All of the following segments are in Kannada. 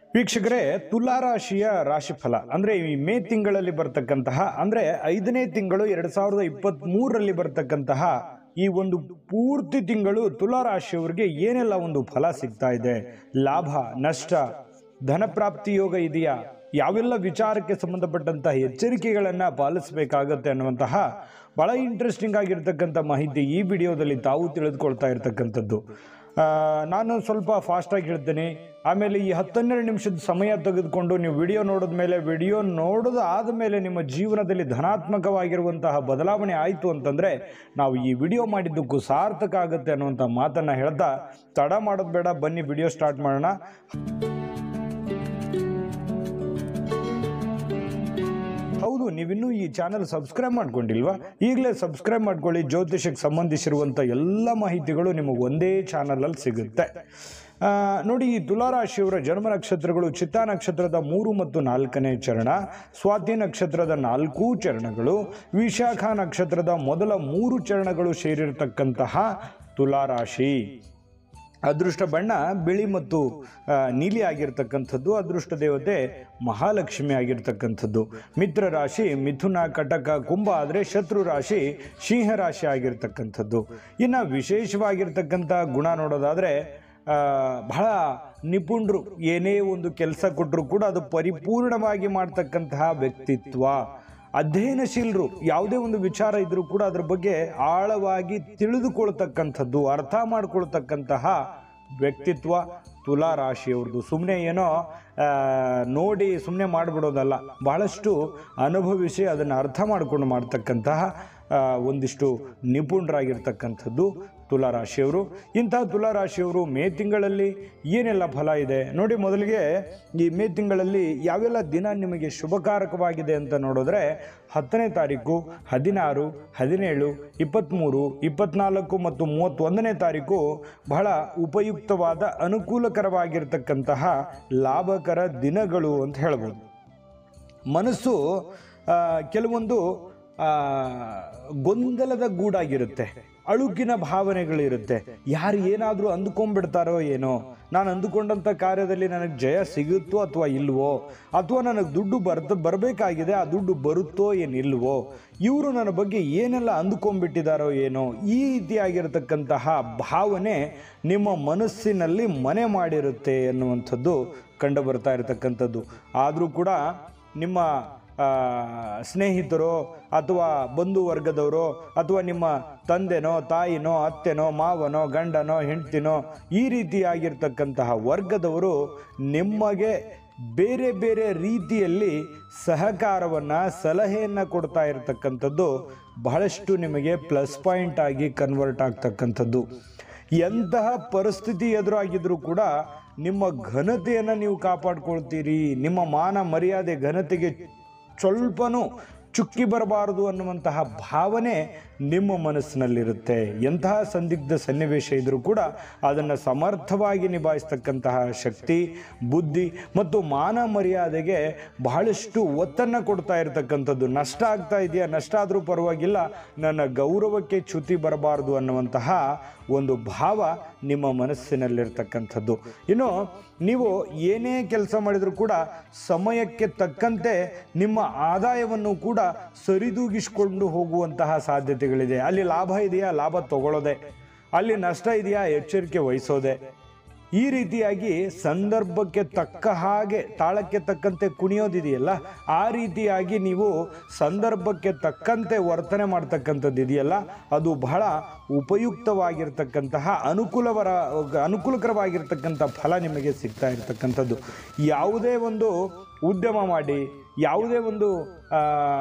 ವೀಕ್ಷಕರೇ ತುಲಾರಾಶಿಯ ರಾಶಿಫಲ ಅಂದ್ರೆ ಈ ಮೇ ತಿಂಗಳಲ್ಲಿ ಬರ್ತಕ್ಕಂತಹ ಅಂದ್ರೆ ಐದನೇ ತಿಂಗಳು ಎರಡ್ ಸಾವಿರದ ಇಪ್ಪತ್ತ್ ಮೂರರಲ್ಲಿ ಬರ್ತಕ್ಕಂತಹ ಈ ಒಂದು ಪೂರ್ತಿ ತಿಂಗಳು ತುಲಾರಾಶಿಯವರಿಗೆ ಏನೆಲ್ಲ ಒಂದು ಫಲ ಸಿಗ್ತಾ ಇದೆ ಲಾಭ ನಷ್ಟ ಧನಪ್ರಾಪ್ತಿ ಯೋಗ ಇದೆಯಾ ಯಾವೆಲ್ಲ ವಿಚಾರಕ್ಕೆ ಸಂಬಂಧಪಟ್ಟಂತಹ ಎಚ್ಚರಿಕೆಗಳನ್ನ ಪಾಲಿಸಬೇಕಾಗತ್ತೆ ಅನ್ನುವಂತಹ ಬಹಳ ಇಂಟ್ರೆಸ್ಟಿಂಗ್ ಆಗಿರ್ತಕ್ಕಂಥ ಮಾಹಿತಿ ಈ ವಿಡಿಯೋದಲ್ಲಿ ತಾವು ತಿಳಿದುಕೊಳ್ತಾ ಇರ್ತಕ್ಕಂಥದ್ದು ಆ, ನಾನು ಸ್ವಲ್ಪ ಫಾಸ್ಟಾಗಿ ಹೇಳ್ತೇನೆ ಆಮೇಲೆ ಈ ಹತ್ತನ್ನೆರಡು ನಿಮಿಷದ ಸಮಯ ತೆಗೆದುಕೊಂಡು ನೀವು ವಿಡಿಯೋ ನೋಡಿದ ಮೇಲೆ ವಿಡಿಯೋ ನೋಡೋದು ಆದಮೇಲೆ ನಿಮ್ಮ ಜೀವನದಲ್ಲಿ ಧನಾತ್ಮಕವಾಗಿರುವಂತಹ ಬದಲಾವಣೆ ಆಯಿತು ಅಂತಂದರೆ ನಾವು ಈ ವಿಡಿಯೋ ಮಾಡಿದ್ದಕ್ಕೂ ಸಾರ್ಥಕ ಆಗುತ್ತೆ ಅನ್ನುವಂಥ ಮಾತನ್ನು ಹೇಳ್ತಾ ತಡ ಮಾಡೋದು ಬೇಡ ಬನ್ನಿ ವಿಡಿಯೋ ಸ್ಟಾರ್ಟ್ ಮಾಡೋಣ ಹೌದು ನೀವಿನ್ನೂ ಈ ಚಾನೆಲ್ ಸಬ್ಸ್ಕ್ರೈಬ್ ಮಾಡ್ಕೊಂಡಿಲ್ವಾ ಈಗಲೇ ಸಬ್ಸ್ಕ್ರೈಬ್ ಮಾಡ್ಕೊಳ್ಳಿ ಜ್ಯೋತಿಷಕ್ಕೆ ಸಂಬಂಧಿಸಿರುವಂಥ ಎಲ್ಲ ಮಾಹಿತಿಗಳು ನಿಮಗೆ ಒಂದೇ ಚಾನಲಲ್ಲಿ ಸಿಗುತ್ತೆ ಆ, ನೋಡಿ ಈ ತುಲಾರಾಶಿಯವರ ಜನ್ಮ ನಕ್ಷತ್ರಗಳು ಚಿತ್ತಾ ನಕ್ಷತ್ರದ ಮೂರು ಮತ್ತು ನಾಲ್ಕನೇ ಚರಣ ಸ್ವಾತಿ ನಕ್ಷತ್ರದ ನಾಲ್ಕು ಚರಣಗಳು ವಿಶಾಖ ನಕ್ಷತ್ರದ ಮೊದಲ ಮೂರು ಚರಣಗಳು ಸೇರಿರತಕ್ಕಂತಹ ತುಲಾರಾಶಿ ಅದೃಷ್ಟ ಬಣ್ಣ ಬಿಳಿ ಮತ್ತು ಆ, ನೀಲಿ ಆಗಿರ್ತಕ್ಕಂಥದ್ದು ಅದೃಷ್ಟ ದೇವತೆ ಮಹಾಲಕ್ಷ್ಮಿ ಆಗಿರ್ತಕ್ಕಂಥದ್ದು ಮಿತ್ರ ರಾಶಿ ಮಿಥುನ ಕಟಕ ಕುಂಭ ಆದರೆ ಶತ್ರು ರಾಶಿ ಸಿಂಹ ರಾಶಿ ಆಗಿರ್ತಕ್ಕಂಥದ್ದು ಇನ್ನು ವಿಶೇಷವಾಗಿರ್ತಕ್ಕಂಥ ಗುಣ ನೋಡೋದಾದರೆ ಆ, ಬಹಳ ನಿಪುಣರು ಏನೇ ಒಂದು ಕೆಲಸ ಕೊಟ್ಟರು ಕೂಡ ಅದು ಪರಿಪೂರ್ಣವಾಗಿ ಮಾಡ್ತಕ್ಕಂತಹ ವ್ಯಕ್ತಿತ್ವ ಅಧ್ಯಯನಶೀಲರು ಯಾವುದೇ ಒಂದು ವಿಚಾರ ಇದ್ರೂ ಕೂಡ ಅದ್ರ ಬಗ್ಗೆ ಆಳವಾಗಿ ತಿಳಿದುಕೊಳ್ತಕ್ಕಂಥದ್ದು ಅರ್ಥ ಮಾಡ್ಕೊಳ್ತಕ್ಕಂತಹ ವ್ಯಕ್ತಿತ್ವ ತುಲಾ ರಾಶಿಯವ್ರದ್ದು ಸುಮ್ಮನೆ ಏನೋ ಆ, ನೋಡಿ ಸುಮ್ಮನೆ ಮಾಡಿಬಿಡೋದಲ್ಲ ಬಹಳಷ್ಟು ಅನುಭವಿಸಿ ಅದನ್ನು ಅರ್ಥ ಮಾಡ್ಕೊಂಡು ಮಾಡ್ತಕ್ಕಂತಹ ಆ, ಒಂದಿಷ್ಟು ನಿಪುಣರಾಗಿರ್ತಕ್ಕಂಥದ್ದು ತುಲಾರಾಶಿಯವರು ಇಂತಹ ತುಲಾರಾಶಿಯವರು ಮೇ ತಿಂಗಳಲ್ಲಿ ಏನೆಲ್ಲ ಫಲ ಇದೆ ನೋಡಿ ಮೊದಲಿಗೆ ಈ ಮೇ ತಿಂಗಳಲ್ಲಿ ಯಾವೆಲ್ಲ ದಿನ ನಿಮಗೆ ಶುಭಕಾರಕವಾಗಿದೆ ಅಂತ ನೋಡಿದ್ರೆ ಹತ್ತನೇ ತಾರೀಕು ಹದಿನಾರು ಹದಿನೇಳು ಇಪ್ಪತ್ತ್ಮೂರು ಇಪ್ಪತ್ನಾಲ್ಕು ಮತ್ತು ಮೂವತ್ತೊಂದನೇ ತಾರೀಕು ಬಹಳ ಉಪಯುಕ್ತವಾದ ಅನುಕೂಲಕರವಾಗಿರ್ತಕ್ಕಂತಹ ಲಾಭಕರ ದಿನಗಳು ಅಂತ ಹೇಳ್ಬೋದು ಮನಸ್ಸು ಆ, ಕೆಲವೊಂದು ಆ, ಗೊಂದಲದ ಗೂಡಾಗಿರುತ್ತೆ ಅಳುಕಿನ ಭಾವನೆಗಳಿರುತ್ತೆ ಯಾರು ಏನಾದರೂ ಅಂದುಕೊಂಡ್ಬಿಡ್ತಾರೋ ಏನೋ ನಾನು ಅಂದುಕೊಂಡಂಥ ಕಾರ್ಯದಲ್ಲಿ ನನಗೆ ಜಯ ಸಿಗುತ್ತೋ ಅಥವಾ ಇಲ್ವೋ ಅಥವಾ ನನಗೆ ದುಡ್ಡು ಬರ್ತ ಬರಬೇಕಾಗಿದೆ ಆ ದುಡ್ಡು ಬರುತ್ತೋ ಏನಿಲ್ವೋ ಇವರು ನನ್ನ ಬಗ್ಗೆ ಏನೆಲ್ಲ ಅಂದುಕೊಂಡ್ಬಿಟ್ಟಿದ್ದಾರೋ ಏನೋ ಈ ರೀತಿಯಾಗಿರ್ತಕ್ಕಂತಹ ಭಾವನೆ ನಿಮ್ಮ ಮನಸ್ಸಿನಲ್ಲಿ ಮನೆ ಮಾಡಿರುತ್ತೆ ಎನ್ನುವಂಥದ್ದು ಕಂಡು ಬರ್ತಾ ಇರತಕ್ಕಂಥದ್ದು ಆದರೂ ಕೂಡ ನಿಮ್ಮ ಆ, ಸ್ನೇಹಿತರೋ ಅಥವಾ ಬಂಧು ವರ್ಗದವರೋ ಅಥವಾ ನಿಮ್ಮ ತಂದೆನೋ ತಾಯಿನೋ ಅತ್ತೆನೋ ಮಾವನೋ ಗಂಡನೋ ಹೆಂಡ್ತಿನೋ ಈ ರೀತಿಯಾಗಿರ್ತಕ್ಕಂತಹ ವರ್ಗದವರು ನಿಮಗೆ ಬೇರೆ ಬೇರೆ ರೀತಿಯಲ್ಲಿ ಸಹಕಾರವನ್ನು ಸಲಹೆಯನ್ನು ಕೊಡ್ತಾ ಇರತಕ್ಕಂಥದ್ದು ಬಹಳಷ್ಟು ನಿಮಗೆ ಪ್ಲಸ್ ಪಾಯಿಂಟ್ ಆಗಿ ಕನ್ವರ್ಟ್ ಆಗ್ತಕ್ಕಂಥದ್ದು ಎಂತಹ ಪರಿಸ್ಥಿತಿ ಎದುರಾಗಿದ್ರೂ ಕೂಡ ನಿಮ್ಮ ಘನತೆಯನ್ನು ನೀವು ಕಾಪಾಡ್ಕೊಳ್ತೀರಿ ನಿಮ್ಮ ಮಾನ ಮರ್ಯಾದೆ ಘನತೆಗೆ ಸ್ವಲ್ಪನೂ ಚುಕ್ಕಿ ಬರಬಾರದು ಅನ್ನುವಂತಹ ಭಾವನೆ ನಿಮ್ಮ ಮನಸ್ಸಿನಲ್ಲಿರುತ್ತೆ ಎಂತಹ ಸಂದಿಗ್ಧ ಸನ್ನಿವೇಶ ಇದ್ರೂ ಕೂಡ ಅದನ್ನು ಸಮರ್ಥವಾಗಿ ನಿಭಾಯಿಸ್ತಕ್ಕಂತಹ ಶಕ್ತಿ ಬುದ್ಧಿ ಮತ್ತು ಮಾನ ಮರ್ಯಾದೆಗೆ ಬಹಳಷ್ಟು ಒತ್ತನ್ನು ಕೊಡ್ತಾ ಇರತಕ್ಕಂಥದ್ದು ನಷ್ಟ ಆಗ್ತಾ ಇದೆಯಾ ನಷ್ಟ ಆದರೂ ಪರವಾಗಿಲ್ಲ ನನ್ನ ಗೌರವಕ್ಕೆ ಚ್ಯುತಿ ಬರಬಾರದು ಅನ್ನುವಂತಹ ಒಂದು ಭಾವ ನಿಮ್ಮ ಮನಸ್ಸಿನಲ್ಲಿರ್ತಕ್ಕಂಥದ್ದು ಇನ್ನು ನೀವು ಏನೇ ಕೆಲಸ ಮಾಡಿದರೂ ಕೂಡ ಸಮಯಕ್ಕೆ ತಕ್ಕಂತೆ ನಿಮ್ಮ ಆದಾಯವನ್ನು ಕೂಡ ಸರಿದೂಗಿಸಿಕೊಂಡು ಹೋಗುವಂತಹ ಸಾಧ್ಯತೆಗಳಿದೆ ಅಲ್ಲಿ ಲಾಭ ಇದೆಯಾ ಲಾಭ ತಗೊಳ್ಳೋದೆ ಅಲ್ಲಿ ನಷ್ಟ ಇದೆಯಾ ಎಚ್ಚರಿಕೆ ವಹಿಸೋದೆ ಈ ರೀತಿಯಾಗಿ ಸಂದರ್ಭಕ್ಕೆ ತಕ್ಕ ಹಾಗೆ ತಾಳಕ್ಕೆ ತಕ್ಕಂತೆ ಕುಣಿಯೋದಿದೆಯಲ್ಲ ಆ ರೀತಿಯಾಗಿ ನೀವು ಸಂದರ್ಭಕ್ಕೆ ತಕ್ಕಂತೆ ವರ್ತನೆ ಮಾಡ್ತಕ್ಕಂಥದ್ದು ಇದೆಯಲ್ಲ ಅದು ಬಹಳ ಉಪಯುಕ್ತವಾಗಿರ್ತಕ್ಕಂತಹ ಅನುಕೂಲವರ ಅನುಕೂಲಕರವಾಗಿರ್ತಕ್ಕಂಥ ಫಲ ನಿಮಗೆ ಸಿಗ್ತಾ ಇರ್ತಕ್ಕಂಥದ್ದು ಯಾವುದೇ ಒಂದು ಉದ್ಯಮ ಮಾಡಿ ಯಾವುದೇ ಒಂದು ಆ,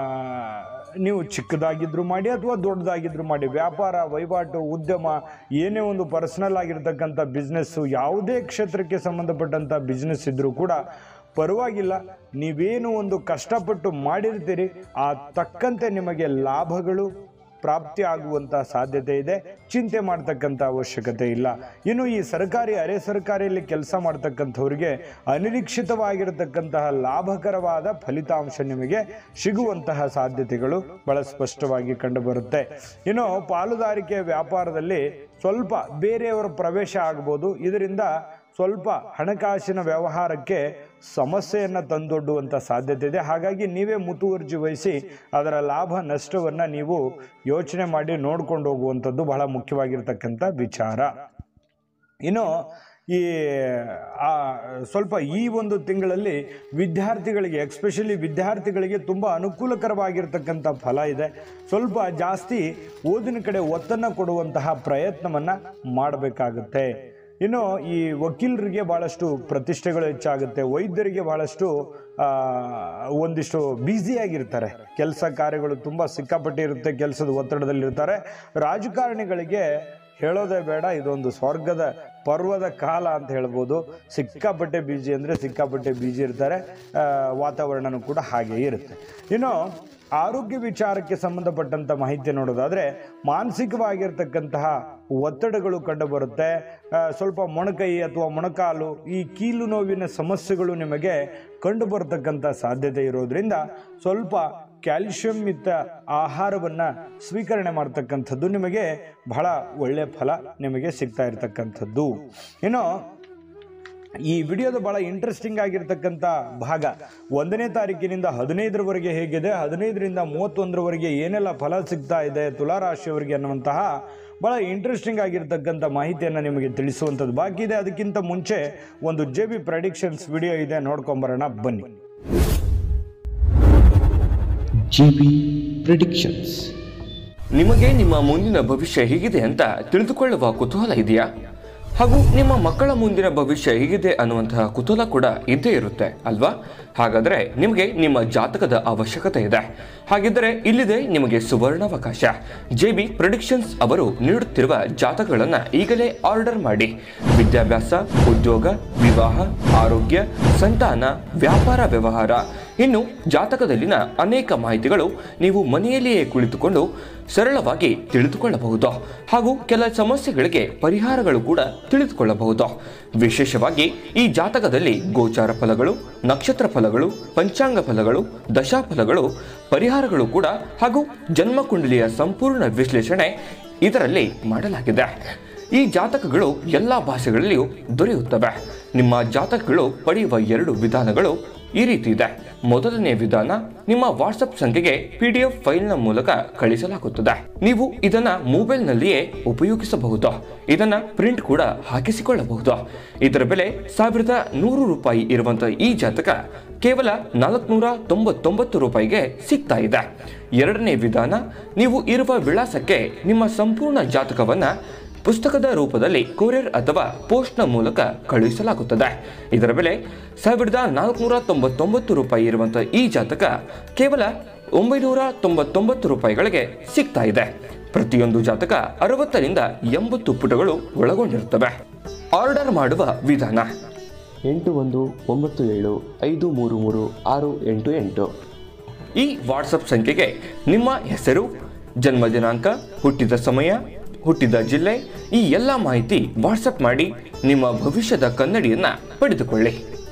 ನೀವು ಚಿಕ್ಕದಾಗಿದ್ರು ಮಾಡಿ ಅಥವಾ ದೊಡ್ಡದಾಗಿದ್ರು ಮಾಡಿ ವ್ಯಾಪಾರ ವಹಿವಾಟು ಉದ್ಯಮ ಏನೇ ಒಂದು ಪರ್ಸನಲ್ ಆಗಿರ್ತಕ್ಕಂಥ ಬಿಸ್ನೆಸ್ಸು ಯಾವುದೇ ಕ್ಷೇತ್ರಕ್ಕೆ ಸಂಬಂಧಪಟ್ಟಂಥ ಬಿಸ್ನೆಸ್ ಇದ್ದರೂ ಕೂಡ ಪರವಾಗಿಲ್ಲ ನೀವೇನು ಒಂದು ಕಷ್ಟಪಟ್ಟು ಮಾಡಿರ್ತೀರಿ ಆ ತಕ್ಕಂತೆ ನಿಮಗೆ ಲಾಭಗಳು ಪ್ರಾಪ್ತಿ ಆಗುವಂಥ ಸಾಧ್ಯತೆ ಇದೆ ಚಿಂತೆ ಮಾಡ್ತಕ್ಕಂಥ ಅವಶ್ಯಕತೆ ಇಲ್ಲ ಇನ್ನು ಈ ಸರ್ಕಾರಿ ಅರೆ ಸರ್ಕಾರಿಯಲ್ಲಿ ಕೆಲಸ ಮಾಡ್ತಕ್ಕಂಥವ್ರಿಗೆ ಅನಿರೀಕ್ಷಿತವಾಗಿರತಕ್ಕಂತಹ ಲಾಭಕರವಾದ ಫಲಿತಾಂಶ ನಿಮಗೆ ಸಿಗುವಂತಹ ಸಾಧ್ಯತೆಗಳು ಬಹಳ ಸ್ಪಷ್ಟವಾಗಿ ಕಂಡುಬರುತ್ತೆ ಇನ್ನು ಪಾಲುದಾರಿಕೆ ವ್ಯಾಪಾರದಲ್ಲಿ ಸ್ವಲ್ಪ ಬೇರೆಯವರ ಪ್ರವೇಶ ಆಗ್ಬೋದು ಇದರಿಂದ ಸ್ವಲ್ಪ ಹಣಕಾಸಿನ ವ್ಯವಹಾರಕ್ಕೆ ಸಮಸ್ಯೆಯನ್ನು ತಂದೊಡ್ಡುವಂಥ ಸಾಧ್ಯತೆ ಇದೆ ಹಾಗಾಗಿ ನೀವೇ ಮುತುವರ್ಜಿ ವಹಿಸಿ ಅದರ ಲಾಭ ನಷ್ಟವನ್ನು ನೀವು ಯೋಚನೆ ಮಾಡಿ ನೋಡ್ಕೊಂಡು ಹೋಗುವಂಥದ್ದು ಬಹಳ ಮುಖ್ಯವಾಗಿರ್ತಕ್ಕಂಥ ವಿಚಾರ ಇನ್ನು ಈ ಆ, ಸ್ವಲ್ಪ ಈ ಒಂದು ತಿಂಗಳಲ್ಲಿ ವಿದ್ಯಾರ್ಥಿಗಳಿಗೆ ಎಕ್ಸ್ಪೆಷಲಿ ವಿದ್ಯಾರ್ಥಿಗಳಿಗೆ ತುಂಬ ಅನುಕೂಲಕರವಾಗಿರ್ತಕ್ಕಂಥ ಫಲ ಇದೆ ಸ್ವಲ್ಪ ಜಾಸ್ತಿ ಓದಿನ ಕಡೆ ಒತ್ತನ್ನು ಕೊಡುವಂತಹ ಪ್ರಯತ್ನವನ್ನು ಮಾಡಬೇಕಾಗುತ್ತೆ ಇನ್ನು ಈ ವಕೀಲರಿಗೆ ಭಾಳಷ್ಟು ಪ್ರತಿಷ್ಠೆಗಳು ಹೆಚ್ಚಾಗುತ್ತೆ ವೈದ್ಯರಿಗೆ ಭಾಳಷ್ಟು ಆ, ಒಂದಿಷ್ಟು ಬ್ಯುಸಿಯಾಗಿರ್ತಾರೆ ಕೆಲಸ ಕಾರ್ಯಗಳು ತುಂಬ ಸಿಕ್ಕಾಪಟ್ಟೆ ಇರುತ್ತೆ ಕೆಲಸದ ಒತ್ತಡದಲ್ಲಿರ್ತಾರೆ ರಾಜಕಾರಣಿಗಳಿಗೆ ಹೇಳೋದೇ ಬೇಡ ಇದೊಂದು ಸ್ವರ್ಗದ ಪರ್ವದ ಕಾಲ ಅಂತ ಹೇಳ್ಬೋದು ಸಿಕ್ಕಾಪಟ್ಟೆ ಬೀಜಿ ಅಂದರೆ ಸಿಕ್ಕಾಪಟ್ಟೆ ಬೀಜಿ ಇರ್ತಾರೆ ಆ, ವಾತಾವರಣನೂ ಕೂಡ ಹಾಗೆ ಇರುತ್ತೆ ಇನ್ನು ಆರೋಗ್ಯ ವಿಚಾರಕ್ಕೆ ಸಂಬಂಧಪಟ್ಟಂಥ ಮಾಹಿತಿ ನೋಡೋದಾದರೆ ಮಾನಸಿಕವಾಗಿರ್ತಕ್ಕಂತಹ ಒತ್ತಡಗಳು ಕಂಡುಬರುತ್ತೆ ಆ, ಸ್ವಲ್ಪ ಮೊಣಕೈ ಅಥವಾ ಮೊಣಕಾಲು ಈ ಕೀಲು ನೋವಿನ ಸಮಸ್ಯೆಗಳು ನಿಮಗೆ ಕಂಡುಬರತಕ್ಕಂಥ ಸಾಧ್ಯತೆ ಇರೋದ್ರಿಂದ ಸ್ವಲ್ಪ ಕ್ಯಾಲ್ಶಿಯಂ ಯುಕ್ತ ಆಹಾರವನ್ನು ಸ್ವೀಕರಣೆ ಮಾಡ್ತಕ್ಕಂಥದ್ದು ನಿಮಗೆ ಬಹಳ ಒಳ್ಳೆಯ ಫಲ ನಿಮಗೆ ಸಿಗ್ತಾ ಇರತಕ್ಕಂಥದ್ದು ಇನ್ನು ಈ ವಿಡಿಯೋದ ಬಹಳ ಇಂಟ್ರೆಸ್ಟಿಂಗ್ ಆಗಿರ್ತಕ್ಕಂಥ ಭಾಗ ಒಂದನೇ ತಾರೀಕಿನಿಂದ ಹದಿನೈದರವರೆಗೆ ಹೇಗಿದೆ ಹದಿನೈದರಿಂದ ಮೂವತ್ತೊಂದರವರೆಗೆ ಏನೆಲ್ಲ ಫಲ ಸಿಗ್ತಾ ಇದೆ ತುಲಾರಾಶಿಯವರಿಗೆ ಅನ್ನುವಂತಹ ಬಹಳ ಇಂಟ್ರೆಸ್ಟಿಂಗ್ ಆಗಿರ್ತಕ್ಕಂಥ ಮಾಹಿತಿಯನ್ನು ನಿಮಗೆ ತಿಳಿಸುವಂಥದ್ದು ಬಾಕಿ ಇದೆ ಅದಕ್ಕಿಂತ ಮುಂಚೆ ಒಂದು ಜೆ ಬಿ ಪ್ರಡಿಕ್ಷನ್ಸ್ ವಿಡಿಯೋ ಇದೆ ನೋಡ್ಕೊಂಬರೋಣ ಬನ್ನಿ GB Predictions. ನಿಮಗೆ ನಿಮ್ಮ ಮುಂದಿನ ಭವಿಷ್ಯ ಹೇಗಿದೆ ಅಂತ ತಿಳಿದುಕೊಳ್ಳುವ ಕುತೂಹಲ ಇದೆಯಾ ಹಾಗೂ ನಿಮ್ಮ ಮಕ್ಕಳ ಮುಂದಿನ ಭವಿಷ್ಯ ಹೇಗಿದೆ ಅನ್ನುವಂತಹ ಕುತೂಹಲ ಕೂಡ ಇದ್ದೇ ಇರುತ್ತೆ ಅಲ್ವಾ ಹಾಗಾದರೆ ನಿಮಗೆ ನಿಮ್ಮ ಜಾತಕದ ಅವಶ್ಯಕತೆ ಇದೆ ಹಾಗಿದ್ದರೆ ಇಲ್ಲಿದೆ ನಿಮಗೆ ಸುವರ್ಣಾವಕಾಶ ಜೆ ಬಿ ಪ್ರೊಡಿಕ್ಷನ್ಸ್ ಅವರು ನೀಡುತ್ತಿರುವ ಜಾತಕಗಳನ್ನು ಈಗಲೇ ಆರ್ಡರ್ ಮಾಡಿ ವಿದ್ಯಾಭ್ಯಾಸ ಉದ್ಯೋಗ ವಿವಾಹ ಆರೋಗ್ಯ ಸಂತಾನ ವ್ಯಾಪಾರ ವ್ಯವಹಾರ ಇನ್ನು ಜಾತಕದಲ್ಲಿನ ಅನೇಕ ಮಾಹಿತಿಗಳು ನೀವು ಮನೆಯಲ್ಲಿಯೇ ಕುಳಿತುಕೊಂಡು ಸರಳವಾಗಿ ತಿಳಿದುಕೊಳ್ಳಬಹುದು ಹಾಗೂ ಕೆಲ ಸಮಸ್ಯೆಗಳಿಗೆ ಪರಿಹಾರಗಳು ಕೂಡ ತಿಳಿದುಕೊಳ್ಳಬಹುದು ವಿಶೇಷವಾಗಿ ಈ ಜಾತಕದಲ್ಲಿ ಗೋಚಾರ ಫಲಗಳು ನಕ್ಷತ್ರ ಫಲಗಳು ಪಂಚಾಂಗ ಫಲಗಳು ದಶಾಫಲಗಳು ಪರಿಹಾರಗಳು ಕೂಡ ಹಾಗೂ ಜನ್ಮಕುಂಡಲಿಯ ಸಂಪೂರ್ಣ ವಿಶ್ಲೇಷಣೆ ಇದರಲ್ಲಿ ಮಾಡಲಾಗಿದೆ ಈ ಜಾತಕಗಳು ಎಲ್ಲ ಭಾಷೆಗಳಲ್ಲಿಯೂ ದೊರೆಯುತ್ತವೆ ನಿಮ್ಮ ಜಾತಕಗಳು ಪಡೆಯುವ ಎರಡು ವಿಧಾನಗಳು ಈ ರೀತಿ ಇದೆ ಮೊದಲನೇ ವಿಧಾನ ನಿಮ್ಮ ವಾಟ್ಸಪ್ ಸಂಖ್ಯೆಗೆ ಪಿ ಡಿ ಎಫ್ ಫೈಲ್ನ ಮೂಲಕ ಕಳಿಸಲಾಗುತ್ತದೆ ನೀವು ಇದನ್ನ ಮೊಬೈಲ್ನಲ್ಲಿಯೇ ಉಪಯೋಗಿಸಬಹುದು ಇದನ್ನ ಪ್ರಿಂಟ್ ಕೂಡ ಹಾಕಿಸಿಕೊಳ್ಳಬಹುದು ಇದರ ಬೆಲೆ ಸಾವಿರದ ನೂರು ರೂಪಾಯಿ ಇರುವಂತಹ ಈ ಜಾತಕ ಕೇವಲ ನಾಲ್ಕುನೂರ ತೊಂಬತ್ತೊಂಬತ್ತು ರೂಪಾಯಿಗೆ ಸಿಗ್ತಾ ಇದೆ ಎರಡನೇ ವಿಧಾನ ನೀವು ಇರುವ ವಿಳಾಸಕ್ಕೆ ನಿಮ್ಮ ಸಂಪೂರ್ಣ ಜಾತಕವನ್ನ ಪುಸ್ತಕದ ರೂಪದಲ್ಲಿ ಕೊರಿಯರ್ ಅಥವಾ ಪೋಸ್ಟ್ನ ಮೂಲಕ ಕಳುಹಿಸಲಾಗುತ್ತದೆ ಇದರ ಬೆಲೆ ಸಾವಿರದ ನಾಲ್ಕುನೂರ ತೊಂಬತ್ತೊಂಬತ್ತು ರೂಪಾಯಿ ಇರುವಂತಹ ಈ ಜಾತಕ ಕೇವಲ ಒಂಬೈನೂರ ತೊಂಬತ್ತೊಂಬತ್ತು ರೂಪಾಯಿಗಳಿಗೆ ಸಿಗ್ತಾ ಇದೆ ಪ್ರತಿಯೊಂದು ಜಾತಕ ಅರವತ್ತರಿಂದ ಎಂಬತ್ತು ಪುಟಗಳು ಒಳಗೊಂಡಿರುತ್ತವೆ ಆರ್ಡರ್ ಮಾಡುವ ವಿಧಾನ ಎಂಟು ಒಂದು ಒಂಬತ್ತು ಏಳು ಐದು ಮೂರು ಮೂರು ಆರು ಎಂಟು ಎಂಟು ಈ ವಾಟ್ಸಪ್ ಸಂಖ್ಯೆಗೆ ನಿಮ್ಮ ಹೆಸರು ಜನ್ಮ ದಿನಾಂಕ ಹುಟ್ಟಿದ ಸಮಯ ಹುಟ್ಟಿದ ಜಿಲ್ಲೆ ಈ ಎಲ್ಲ ಮಾಹಿತಿ ವಾಟ್ಸಪ್ ಮಾಡಿ ನಿಮ್ಮ ಭವಿಷ್ಯದ ಕನ್ನಡಿಯನ್ನ ಪಡೆದುಕೊಳ್ಳಿ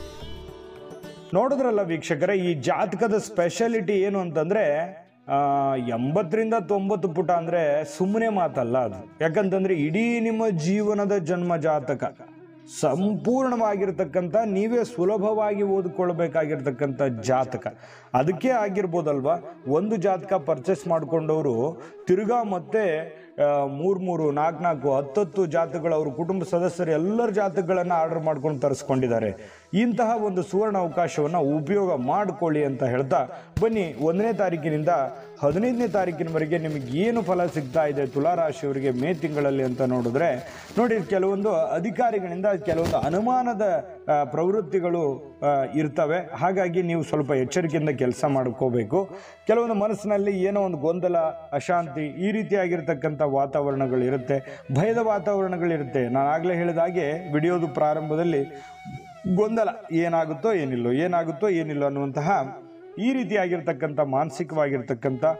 ನೋಡಿದ್ರಲ್ಲ ವೀಕ್ಷಕರೇ ಈ ಜಾತಕದ ಸ್ಪೆಷಾಲಿಟಿ ಏನು ಅಂತಂದ್ರೆ ಆ, ಎಂಬತ್ತರಿಂದ ತೊಂಬತ್ತು ಪುಟ ಅಂದ್ರೆ ಸುಮ್ಮನೆ ಮಾತಲ್ಲ ಅದು ಯಾಕಂತಂದ್ರೆ ಇಡೀ ನಿಮ್ಮ ಜೀವನದ ಜನ್ಮ ಜಾತಕ ಸಂಪೂರ್ಣವಾಗಿರ್ತಕ್ಕಂಥ ನೀವೇ ಸುಲಭವಾಗಿ ಓದಿಕೊಳ್ಬೇಕಾಗಿರ್ತಕ್ಕಂಥ ಜಾತಕ ಅದಕ್ಕೆ ಆಗಿರ್ಬೋದಲ್ವಾ ಒಂದು ಜಾತಕ ಪರ್ಚೇಸ್ ಮಾಡ್ಕೊಂಡವರು ತಿರ್ಗಾ ಮತ್ತೆ ಆ, ಮೂರು ಮೂರು ನಾಲ್ಕು ನಾಲ್ಕು ಹತ್ತತ್ತು ಜಾತಕಗಳು ಅವ್ರ ಕುಟುಂಬ ಸದಸ್ಯರು ಎಲ್ಲರ ಜಾತಕಗಳನ್ನು ಆರ್ಡರ್ ಮಾಡ್ಕೊಂಡು ತರಿಸ್ಕೊಂಡಿದ್ದಾರೆ ಇಂತಹ ಒಂದು ಸುವರ್ಣ ಅವಕಾಶವನ್ನು ಉಪಯೋಗ ಮಾಡಿಕೊಳ್ಳಿ ಅಂತ ಹೇಳ್ತಾ ಬನ್ನಿ ಒಂದನೇ ತಾರೀಕಿನಿಂದ ಹದಿನೈದನೇ ತಾರೀಕಿನವರೆಗೆ ನಿಮಗೆ ಏನು ಫಲ ಸಿಗ್ತಾ ಇದೆ ತುಲಾರಾಶಿಯವರಿಗೆ ಮೇ ತಿಂಗಳಲ್ಲಿ ಅಂತ ನೋಡಿದ್ರೆ ನೋಡಿ ಕೆಲವೊಂದು ಅಧಿಕಾರಿಗಳಿಂದ ಕೆಲವೊಂದು ಅನುಮಾನದ ಆ, ಪ್ರವೃತ್ತಿಗಳು ಆ, ಇರ್ತವೆ ಹಾಗಾಗಿ ನೀವು ಸ್ವಲ್ಪ ಎಚ್ಚರಿಕೆಯಿಂದ ಕೆಲಸ ಮಾಡ್ಕೋಬೇಕು ಕೆಲವೊಂದು ಮನಸ್ಸಿನಲ್ಲಿ ಏನೋ ಒಂದು ಗೊಂದಲ ಅಶಾಂತಿ ಈ ರೀತಿಯಾಗಿರ್ತಕ್ಕಂಥ ವಾತಾವರಣಗಳು ಇರುತ್ತೆ ಭಯದ ವಾತಾವರಣಗಳಿರುತ್ತೆ ನಾನು ಆಗಲೇ ಹೇಳಿದ ಹಾಗೆ ವಿಡಿಯೋದು ಪ್ರಾರಂಭದಲ್ಲಿ ಗೊಂದಲ ಏನಾಗುತ್ತೋ ಏನಿಲ್ಲೋ ಏನಾಗುತ್ತೋ ಏನಿಲ್ಲೋ ಅನ್ನುವಂತಹ ಈ ರೀತಿಯಾಗಿರ್ತಕ್ಕಂಥ ಮಾನಸಿಕವಾಗಿರ್ತಕ್ಕಂಥ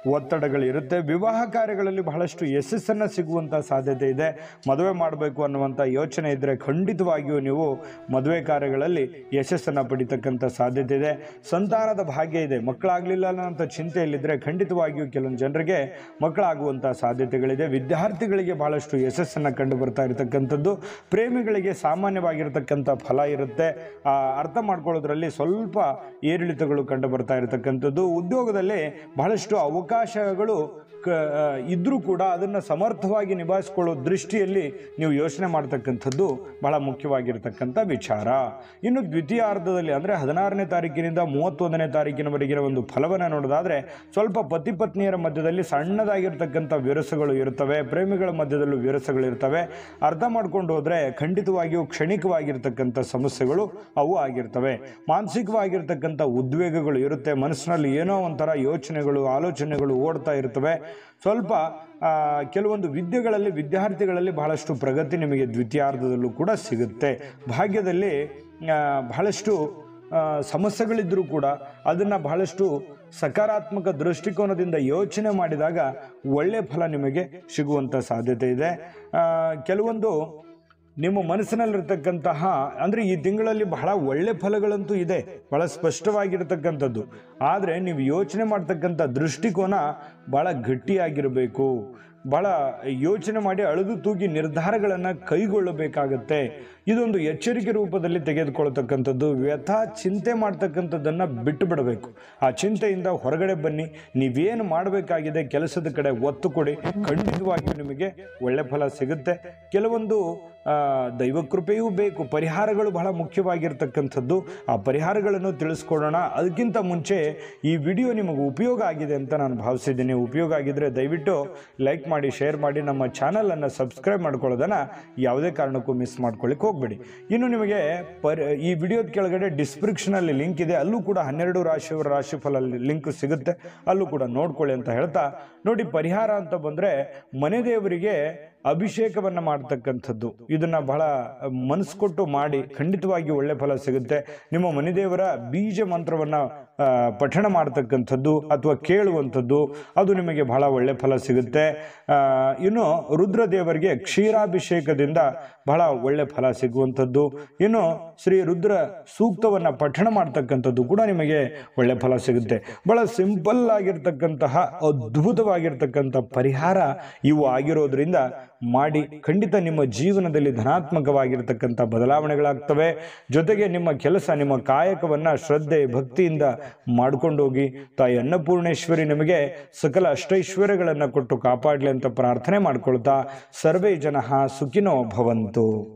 ಒತ್ತಡಗಳಿರುತ್ತೆ ವಿವಾಹ ಕಾರ್ಯಗಳಲ್ಲಿ ಬಹಳಷ್ಟು ಯಶಸ್ಸನ್ನು ಸಿಗುವಂಥ ಸಾಧ್ಯತೆ ಇದೆ ಮದುವೆ ಮಾಡಬೇಕು ಅನ್ನುವಂಥ ಯೋಚನೆ ಇದ್ದರೆ ಖಂಡಿತವಾಗಿಯೂ ನೀವು ಮದುವೆ ಕಾರ್ಯಗಳಲ್ಲಿ ಯಶಸ್ಸನ್ನು ಪಡಿತಕ್ಕಂಥ ಸಾಧ್ಯತೆ ಇದೆ ಸಂತಾನದ ಭಾಗ್ಯ ಇದೆ ಮಕ್ಕಳಾಗಲಿಲ್ಲ ಅನ್ನೋಂಥ ಚಿಂತೆಯಲ್ಲಿದ್ದರೆ ಖಂಡಿತವಾಗಿಯೂ ಕೆಲವೊಂದು ಜನರಿಗೆ ಮಕ್ಕಳಾಗುವಂಥ ಸಾಧ್ಯತೆಗಳಿದೆ ವಿದ್ಯಾರ್ಥಿಗಳಿಗೆ ಬಹಳಷ್ಟು ಯಶಸ್ಸನ್ನು ಕಂಡು ಬರ್ತಾ ಇರತಕ್ಕಂಥದ್ದು ಪ್ರೇಮಿಗಳಿಗೆ ಸಾಮಾನ್ಯವಾಗಿರ್ತಕ್ಕಂಥ ಫಲ ಇರುತ್ತೆ ಆ, ಅರ್ಥ ಮಾಡ್ಕೊಳ್ಳೋದ್ರಲ್ಲಿ ಸ್ವಲ್ಪ ಏರಿಳಿತಗಳು ಕಂಡು ಬರ್ತಾ ಇರತಕ್ಕಂಥದ್ದು ಉದ್ಯೋಗದಲ್ಲಿ ಬಹಳಷ್ಟು ಅವಕಾಶಗಳು ಕ ಇದ್ದರೂ ಕೂಡ ಅದನ್ನು ಸಮರ್ಥವಾಗಿ ನಿಭಾಯಿಸ್ಕೊಳ್ಳೋ ದೃಷ್ಟಿಯಲ್ಲಿ ನೀವು ಯೋಚನೆ ಮಾಡ್ತಕ್ಕಂಥದ್ದು ಬಹಳ ಮುಖ್ಯವಾಗಿರ್ತಕ್ಕಂಥ ವಿಚಾರ ಇನ್ನು ದ್ವಿತೀಯಾರ್ಧದಲ್ಲಿ ಅಂದರೆ ಹದಿನಾರನೇ ತಾರೀಕಿನಿಂದ ಮೂವತ್ತೊಂದನೇ ತಾರೀಕಿನವರೆಗಿನ ಒಂದು ಫಲವನ್ನು ನೋಡೋದಾದರೆ ಸ್ವಲ್ಪ ಪತಿ ಪತ್ನಿಯರ ಮಧ್ಯದಲ್ಲಿ ಸಣ್ಣದಾಗಿರ್ತಕ್ಕಂಥ ವಿರಸಗಳು ಇರ್ತವೆ ಪ್ರೇಮಿಗಳ ಮಧ್ಯದಲ್ಲೂ ವಿರಸಗಳು ಇರ್ತವೆ ಅರ್ಥ ಮಾಡ್ಕೊಂಡು ಹೋದರೆ ಖಂಡಿತವಾಗಿಯೂ ಕ್ಷಣಿಕವಾಗಿರ್ತಕ್ಕಂಥ ಸಮಸ್ಯೆಗಳು ಅವು ಆಗಿರ್ತವೆ ಮಾನಸಿಕವಾಗಿರ್ತಕ್ಕಂಥ ಉದ್ವೇಗಗಳು ಇರುತ್ತೆ ಮನಸ್ಸಿನಲ್ಲಿ ಏನೋ ಒಂಥರ ಯೋಚನೆಗಳು ಆಲೋಚನೆಗಳು ಓಡ್ತಾ ಇರ್ತವೆ ಸ್ವಲ್ಪ ಆ, ಕೆಲವೊಂದು ವಿದ್ಯೆಗಳಲ್ಲಿ ವಿದ್ಯಾರ್ಥಿಗಳಲ್ಲಿ ಬಹಳಷ್ಟು ಪ್ರಗತಿ ನಿಮಗೆ ದ್ವಿತೀಯಾರ್ಧದಲ್ಲೂ ಕೂಡ ಸಿಗುತ್ತೆ ಭಾಗ್ಯದಲ್ಲಿ ಆ, ಬಹಳಷ್ಟು ಆ, ಸಮಸ್ಯೆಗಳಿದ್ದರೂ ಕೂಡ ಅದನ್ನು ಬಹಳಷ್ಟು ಸಕಾರಾತ್ಮಕ ದೃಷ್ಟಿಕೋನದಿಂದ ಯೋಚನೆ ಮಾಡಿದಾಗ ಒಳ್ಳೆಯ ಫಲ ನಿಮಗೆ ಸಿಗುವಂಥ ಸಾಧ್ಯತೆ ಇದೆ ಆ, ಕೆಲವೊಂದು ನಿಮ್ಮ ಮನಸ್ಸಿನಲ್ಲಿರ್ತಕ್ಕಂತಹ ಅಂದರೆ ಈ ತಿಂಗಳಲ್ಲಿ ಬಹಳ ಒಳ್ಳೆ ಫಲಗಳಂತೂ ಇದೆ ಬಹಳ ಸ್ಪಷ್ಟವಾಗಿರ್ತಕ್ಕಂಥದ್ದು ಆದರೆ ನೀವು ಯೋಚನೆ ಮಾಡ್ತಕ್ಕಂಥ ದೃಷ್ಟಿಕೋನ ಭಾಳ ಗಟ್ಟಿಯಾಗಿರಬೇಕು ಭಾಳ ಯೋಚನೆ ಮಾಡಿ ಅಳೆದು ತೂಗಿ ನಿರ್ಧಾರಗಳನ್ನು ಕೈಗೊಳ್ಳಬೇಕಾಗತ್ತೆ ಇದೊಂದು ಎಚ್ಚರಿಕೆ ರೂಪದಲ್ಲಿ ತೆಗೆದುಕೊಳ್ತಕ್ಕಂಥದ್ದು ವ್ಯಥ ಚಿಂತೆ ಮಾಡ್ತಕ್ಕಂಥದ್ದನ್ನು ಬಿಟ್ಟು ಬಿಡಬೇಕು ಆ ಚಿಂತೆಯಿಂದ ಹೊರಗಡೆ ಬನ್ನಿ ನೀವೇನು ಮಾಡಬೇಕಾಗಿದೆ ಕೆಲಸದ ಕಡೆ ಒತ್ತು ಕೊಡಿ ಖಂಡಿತವಾಗಿಯೂ ನಿಮಗೆ ಒಳ್ಳೆ ಫಲ ಸಿಗುತ್ತೆ ಕೆಲವೊಂದು ಆ, ದೈವ ಕೃಪೆಯೂ ಬೇಕು ಪರಿಹಾರಗಳು ಬಹಳ ಮುಖ್ಯವಾಗಿರ್ತಕ್ಕಂಥದ್ದು ಆ ಪರಿಹಾರಗಳನ್ನು ತಿಳಿಸ್ಕೊಡೋಣ ಅದಕ್ಕಿಂತ ಮುಂಚೆ ಈ ವಿಡಿಯೋ ನಿಮಗೆ ಉಪಯೋಗ ಆಗಿದೆ ಅಂತ ನಾನು ಭಾವಿಸಿದ್ದೀನಿ ಉಪಯೋಗ ಆಗಿದ್ದರೆ ದಯವಿಟ್ಟು ಲೈಕ್ ಮಾಡಿ ಶೇರ್ ಮಾಡಿ ನಮ್ಮ ಚಾನಲನ್ನು ಸಬ್ಸ್ಕ್ರೈಬ್ ಮಾಡ್ಕೊಳ್ಳೋದನ್ನು ಯಾವುದೇ ಕಾರಣಕ್ಕೂ ಮಿಸ್ ಮಾಡ್ಕೊಳ್ಳಿಕ್ಕೆ ಹೋಗಬೇಡಿ ಇನ್ನು ನಿಮಗೆ ಪರ್ ಈ ವಿಡಿಯೋದ ಕೆಳಗಡೆ ಡಿಸ್ಕ್ರಿಪ್ಷನಲ್ಲಿ ಲಿಂಕ್ ಇದೆ ಅಲ್ಲೂ ಕೂಡ ಹನ್ನೆರಡು ರಾಶಿಯವರ ರಾಶಿಫಲ ಲಿಂಕ್ ಸಿಗುತ್ತೆ ಅಲ್ಲೂ ಕೂಡ ನೋಡ್ಕೊಳ್ಳಿ ಅಂತ ಹೇಳ್ತಾ ನೋಡಿ ಪರಿಹಾರ ಅಂತ ಬಂದರೆ ಮನೆ ದೇವರಿಗೆ ಅಭಿಷೇಕವನ್ನು ಮಾಡ್ತಕ್ಕಂಥದ್ದು ಇದನ್ನು ಬಹಳ ಮನಸ್ಸು ಕೊಟ್ಟು ಮಾಡಿ ಖಂಡಿತವಾಗಿ ಒಳ್ಳೆ ಫಲ ಸಿಗುತ್ತೆ ನಿಮ್ಮ ಮನೆದೇವರ ಬೀಜ ಮಂತ್ರವನ್ನು ಆ, ಪಠಣ ಮಾಡ್ತಕ್ಕಂಥದ್ದು ಅಥವಾ ಕೇಳುವಂಥದ್ದು ಅದು ನಿಮಗೆ ಬಹಳ ಒಳ್ಳೆ ಫಲ ಸಿಗುತ್ತೆ ಆ, ಇನ್ನು ರುದ್ರದೇವರಿಗೆ ಕ್ಷೀರಾಭಿಷೇಕದಿಂದ ಬಹಳ ಒಳ್ಳೆ ಫಲ ಸಿಗುವಂಥದ್ದು ಇನ್ನು ಶ್ರೀ ರುದ್ರ ಸೂಕ್ತವನ್ನು ಪಠಣ ಮಾಡ್ತಕ್ಕಂಥದ್ದು ಕೂಡ ನಿಮಗೆ ಒಳ್ಳೆ ಫಲ ಸಿಗುತ್ತೆ ಬಹಳ ಸಿಂಪಲ್ ಆಗಿರ್ತಕ್ಕಂತಹ ಅದ್ಭುತವಾಗಿರ್ತಕ್ಕಂಥ ಪರಿಹಾರ ಇವು ಆಗಿರೋದ್ರಿಂದ ಮಾಡಿ ಖಂಡಿತ ನಿಮ್ಮ ಜೀವನದಲ್ಲಿ ಧನಾತ್ಮಕವಾಗಿರ್ತಕ್ಕಂಥ ಬದಲಾವಣೆಗಳಾಗ್ತವೆ ಜೊತೆಗೆ ನಿಮ್ಮ ಕೆಲಸ ನಿಮ್ಮ ಕಾಯಕವನ್ನು ಶ್ರದ್ಧೆ ಭಕ್ತಿಯಿಂದ ಮಾಡ್ಕೊಂಡೋಗಿ ತಾಯಿ ಅನ್ನಪೂರ್ಣೇಶ್ವರಿ ನಿಮಗೆ ಸಕಲ ಅಷ್ಟೈಶ್ವರ್ಯಗಳನ್ನು ಕೊಟ್ಟು ಕಾಪಾಡಲಿ ಅಂತ ಪ್ರಾರ್ಥನೆ ಮಾಡ್ಕೊಳ್ತಾ ಸರ್ವೇ ಜನ ಸುಖಿನೋ ಭವಂತು